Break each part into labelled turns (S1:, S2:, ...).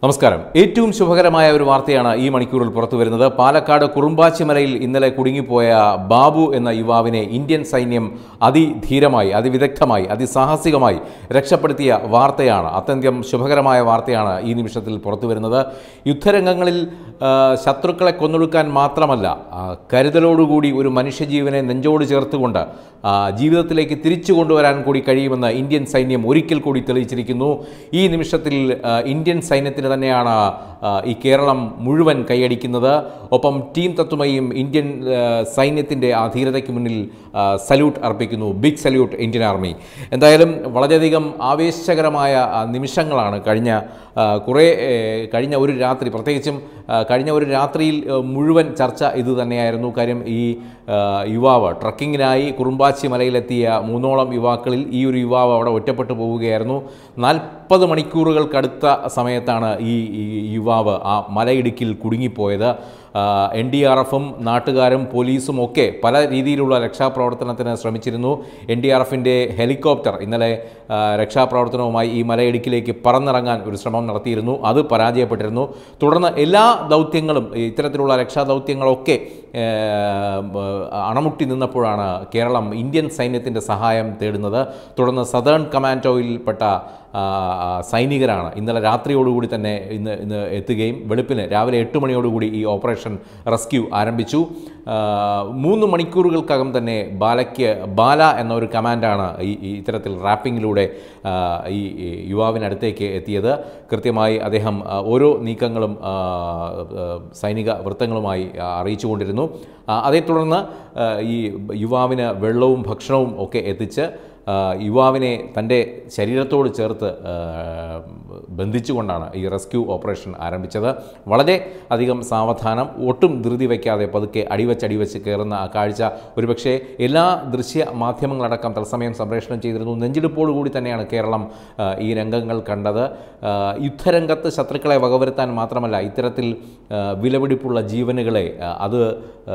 S1: നമസ്കാരം ഏറ്റവും ശുഭകരമായ ഒരു വാർത്തയാണ് ഈ മണിക്കൂറിൽ പുറത്തു വരുന്നത് പാലക്കാട് കുറുമ്പാച്ചിമലയിൽ ഇന്നലെ കുടുങ്ങിപ്പോയ ബാബു എന്ന യുവാവിനെ ഇന്ത്യൻ സൈന്യം അതിധീരമായി അതിവിദഗ്ധമായി അതിസാഹസികമായി രക്ഷപ്പെടുത്തിയ വാർത്തയാണ് അത്യന്തം ശുഭകരമായ വാർത്തയാണ് ഈ നിമിഷത്തിൽ പുറത്തു വരുന്നത് യുദ്ധരംഗങ്ങളിൽ ആ, ശത്രുക്കളെ കൊന്നൊടുക്കാൻ മാത്രമല്ല ആ, കരുതലോടുകൂടി ഒരു മനുഷ്യജീവനെ നെഞ്ചോട് ചേർത്തുകൊണ്ട് ആ, ജീവിതത്തിലേക്ക് തിരിച്ചു കൊണ്ടുവരാൻ കൂടി കഴിയുമെന്ന് ഇന്ത്യൻ സൈന്യം ഒരിക്കൽ കൂടി തെളിയിച്ചിരിക്കുന്നു ഈ നിമിഷത്തിൽ ആ, ഇന്ത്യൻ സൈന്യത്തിന് തന്നെയാണ് ആ, ഈ കേരളം മുഴുവൻ കൈയടിക്കുന്നത് ഒപ്പം ടീം തത്വമയും ഇന്ത്യൻ ആ, സൈന്യത്തിൻ്റെ ആ ധീരതയ്ക്ക് മുന്നിൽ ആ, സല്യൂട്ട് അർപ്പിക്കുന്നു ബിഗ് സല്യൂട്ട് ഇന്ത്യൻ ആർമി എന്തായാലും വളരെയധികം ആവേശകരമായ ആ, നിമിഷങ്ങളാണ് കഴിഞ്ഞ ആ, കുറേ ഏ, കഴിഞ്ഞ ഒരു രാത്രി പ്രത്യേകിച്ചും ആ, കഴിഞ്ഞ ഒരു രാത്രിയിൽ ആ, മുഴുവൻ ചർച്ച ഇത് തന്നെയായിരുന്നു കാര്യം ഈ ആ, യുവാവ് ട്രക്കിങ്ങിനായി കുറുമ്പാച്ചി മലയിലെത്തിയ മൂന്നോളം യുവാക്കളിൽ ഈ ഒരു യുവാവ് അവിടെ ഒറ്റപ്പെട്ടു പോവുകയായിരുന്നു നാൽപ്പത് മണിക്കൂറുകൾക്കടുത്ത സമയത്താണ് ഈ ഈ യുവാവ് ആ മലയിടുക്കിൽ കുടുങ്ങിപ്പോയത് എൻ ഡി ആർ എഫും നാട്ടുകാരും പോലീസും ഒക്കെ പല രീതിയിലുള്ള രക്ഷാപ്രവർത്തനത്തിന് ശ്രമിച്ചിരുന്നു എൻ ഡി ആർ എഫിൻ്റെ ഹെലികോപ്റ്റർ ഇന്നലെ ആ, രക്ഷാപ്രവർത്തനവുമായി ഈ മലയിടുക്കിലേക്ക് പറന്നിറങ്ങാൻ ഒരു ശ്രമം നടത്തിയിരുന്നു അത് പരാജയപ്പെട്ടിരുന്നു തുടർന്ന് എല്ലാ ദൗത്യങ്ങളും ഇത്തരത്തിലുള്ള രക്ഷാദൗത്യങ്ങളൊക്കെ ഏ, ബ- അണമുട്ടി നിന്നപ്പോഴാണ് കേരളം ഇന്ത്യൻ സൈന്യത്തിൻ്റെ സഹായം തേടുന്നത് തുടർന്ന് സദേൺ കമാൻഡോയിൽപ്പെട്ട ആ, ആ, സൈനികരാണ് ഇന്നലെ രാത്രിയോടുകൂടി തന്നെ ഇന്ന് ഇന്ന് എത്തുകയും വെളുപ്പിന് രാവിലെ എട്ട് മണിയോടുകൂടി ഈ ഓപ്പറേഷൻ റെസ്ക്യൂ ആരംഭിച്ചു ആ, മൂന്ന് മണിക്കൂറുകൾക്കകം തന്നെ ബാലയ്ക്ക് ബാല എന്ന ഒരു കമാൻഡാണ് ഈ ഈ ഇത്തരത്തിൽ റാപ്പിങ്ങിലൂടെ ആ, ഈ ഈ യുവാവിനടുത്തേക്ക് എത്തിയത് കൃത്യമായി അദ്ദേഹം ആ, ഓരോ നീക്കങ്ങളും ആ, ആ, സൈനിക വൃത്തങ്ങളുമായി ആ, അറിയിച്ചുകൊണ്ടിരുന്നു ആ, അതേ തുടർന്ന് ആ, ഈ യുവാവിന് വെള്ളവും ഭക്ഷണവും ഒക്കെ എത്തിച്ച് ആ, യുവാവിനെ തൻ്റെ ശരീരത്തോട് ചേർത്ത് ആ, ബന്ധിച്ചുകൊണ്ടാണ് ഈ റെസ്ക്യൂ ഓപ്പറേഷൻ ആരംഭിച്ചത് വളരെ അധികം സാവധാനം ഒട്ടും ധൃതി വയ്ക്കാതെ പതുക്കെ അടിവച്ച് അടിവച്ച് കയറുന്ന ആ കാഴ്ച ഒരുപക്ഷെ എല്ലാ ദൃശ്യ മാധ്യമങ്ങളടക്കം തത്സമയം സംപ്രേഷണം ചെയ്തിരുന്നു നെഞ്ചെടുപ്പോടുകൂടി തന്നെയാണ് കേരളം ആ, ഈ രംഗങ്ങൾ കണ്ടത് ആ, യുദ്ധരംഗത്ത് ശത്രുക്കളെ വകവരുത്താൻ മാത്രമല്ല ഇത്തരത്തിൽ ആ, വിലപിടിപ്പുള്ള ജീവനുകളെ ആ, അത് ആ,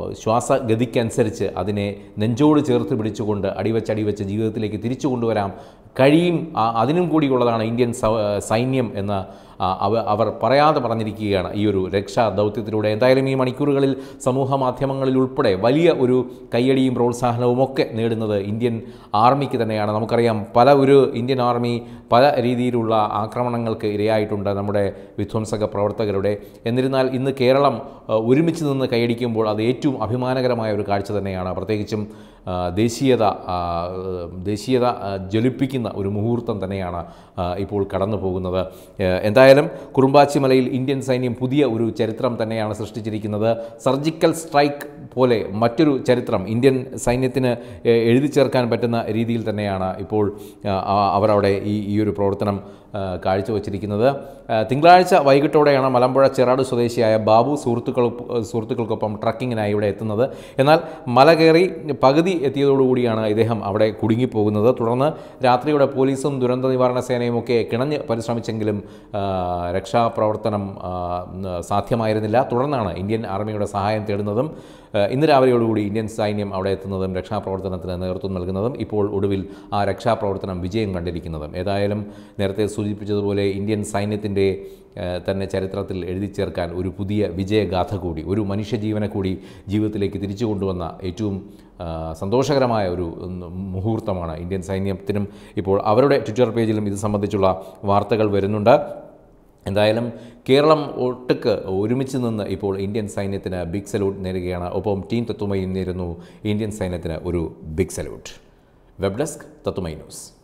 S1: ശ്വാസഗതിക്കനുസരിച്ച് അതിനെ നെഞ്ചോട് ചേർത്ത് പിടിച്ചുകൊണ്ട് അടിവച്ച് അടിവച്ച് ജീവിതത്തിലേക്ക് തിരിച്ചു കൊണ്ടുവരാം കഴിയും ആ- അതിനും കൂടിയുള്ളതാണ് ഇന്ത്യൻ സ- സൈന്യം എന്ന് ആ, അവ- അവർ പറയാതെ പറഞ്ഞിരിക്കുകയാണ് ഈ ഒരു രക്ഷാ ദൗത്യത്തിലൂടെ എന്തായാലും ഈ മണിക്കൂറുകളിൽ സമൂഹ മാധ്യമങ്ങളിൽ ഉൾപ്പെടെ വലിയ ഒരു കയ്യടിയും പ്രോത്സാഹനവും ഒക്കെ നേടുന്നത് ഇന്ത്യൻ ആർമിക്ക് തന്നെയാണ് നമുക്കറിയാം പല ഒരു ഇന്ത്യൻ ആർമി പല രീതിയിലുള്ള ആക്രമണങ്ങൾക്ക് ഇരയായിട്ടുണ്ട് നമ്മുടെ വിധ്വംസക പ്രവർത്തകരുടെ എന്നിരുന്നാൽ ഇന്ന് കേരളം ആ, ഒരുമിച്ച് നിന്ന് കൈയടിക്കുമ്പോൾ അത് ഏറ്റവും അഭിമാനകരമായ ഒരു കാഴ്ച തന്നെയാണ് പ്രത്യേകിച്ചും ആ, ദേശീയത ആ, ദേശീയത ആ, ജ്വലിപ്പിക്കുന്ന ഒരു മുഹൂർത്തം തന്നെയാണ് ആ, ഇപ്പോൾ കടന്നു പോകുന്നത് ഏ, എന്തായാലും കുറുമ്പാച്ചി മലയിൽ ഇന്ത്യൻ സൈന്യം പുതിയ ഒരു ചരിത്രം തന്നെയാണ് സൃഷ്ടിച്ചിരിക്കുന്നത് സർജിക്കൽ സ്ട്രൈക്ക് പോലെ മറ്റൊരു ചരിത്രം ഇന്ത്യൻ സൈന്യത്തിന് ഏ, എഴുതി ചേർക്കാൻ പറ്റുന്ന രീതിയിൽ തന്നെയാണ് ഇപ്പോൾ ആ, ആ- അവരവിടെ ഈ ഈ ഒരു പ്രവർത്തനം ആ, കാഴ്ചവെച്ചിരിക്കുന്നത് ആ, തിങ്കളാഴ്ച വൈകിട്ടോടെയാണ് മലമ്പുഴ ചെറാട് സ്വദേശിയായ ബാബു സുഹൃത്തുക്കൾ സുഹൃത്തുക്കൾക്കൊപ്പം ട്രക്കിങ്ങിനായി ഇവിടെ എത്തുന്നത് എന്നാൽ മല കയറി പകുതി എത്തിയതോടുകൂടിയാണ് ഇദ്ദേഹം അവിടെ കുടുങ്ങിപ്പോകുന്നത് തുടർന്ന് രാത്രിയോടെ പോലീസും ദുരന്ത നിവാരണ സേനയും ഒക്കെ കിണഞ്ഞ് പരിശ്രമിച്ചെങ്കിലും ആ, രക്ഷാപ്രവർത്തനം ആ, സാധ്യമായിരുന്നില്ല തുടർന്നാണ് ഇന്ത്യൻ ആർമിയുടെ സഹായം തേടുന്നതും ആ, ഇന്ന് രാവിലെയോടുകൂടി ഇന്ത്യൻ സൈന്യം അവിടെ എത്തുന്നതും രക്ഷാപ്രവർത്തനത്തിന് നേതൃത്വം നൽകുന്നതും ഇപ്പോൾ ഒടുവിൽ ആ രക്ഷാപ്രവർത്തനം വിജയം കണ്ടിരിക്കുന്നതും ഏതായാലും നേരത്തെ സൂചിപ്പിച്ചതുപോലെ ഇന്ത്യൻ സൈന്യത്തിൻ്റെ ഏഹ് തന്നെ ചരിത്രത്തിൽ എഴുതി ചേർക്കാൻ ഒരു പുതിയ വിജയഗാഥ കൂടി ഒരു മനുഷ്യജീവനെ കൂടി ജീവിതത്തിലേക്ക് തിരിച്ചു കൊണ്ടുവന്ന ഏറ്റവും ആ, സന്തോഷകരമായ ഒരു ഉം, മുഹൂർത്തമാണ് ഇന്ത്യൻ സൈന്യത്തിനും ഇപ്പോൾ അവരുടെ ട്വിറ്റർ പേജിലും ഇത് സംബന്ധിച്ചുള്ള വാർത്തകൾ വരുന്നുണ്ട് എന്തായാലും കേരളം ഒട്ടുക്ക് ഒരുമിച്ച് നിന്ന് ഇപ്പോൾ ഇന്ത്യൻ സൈന്യത്തിന് ബിഗ് സല്യൂട്ട് നേരുകയാണ് ഒപ്പം ടീം തത്വമയും നേരുന്നു ഇന്ത്യൻ സൈന്യത്തിന് ഒരു big salute web desk Tatwamayi news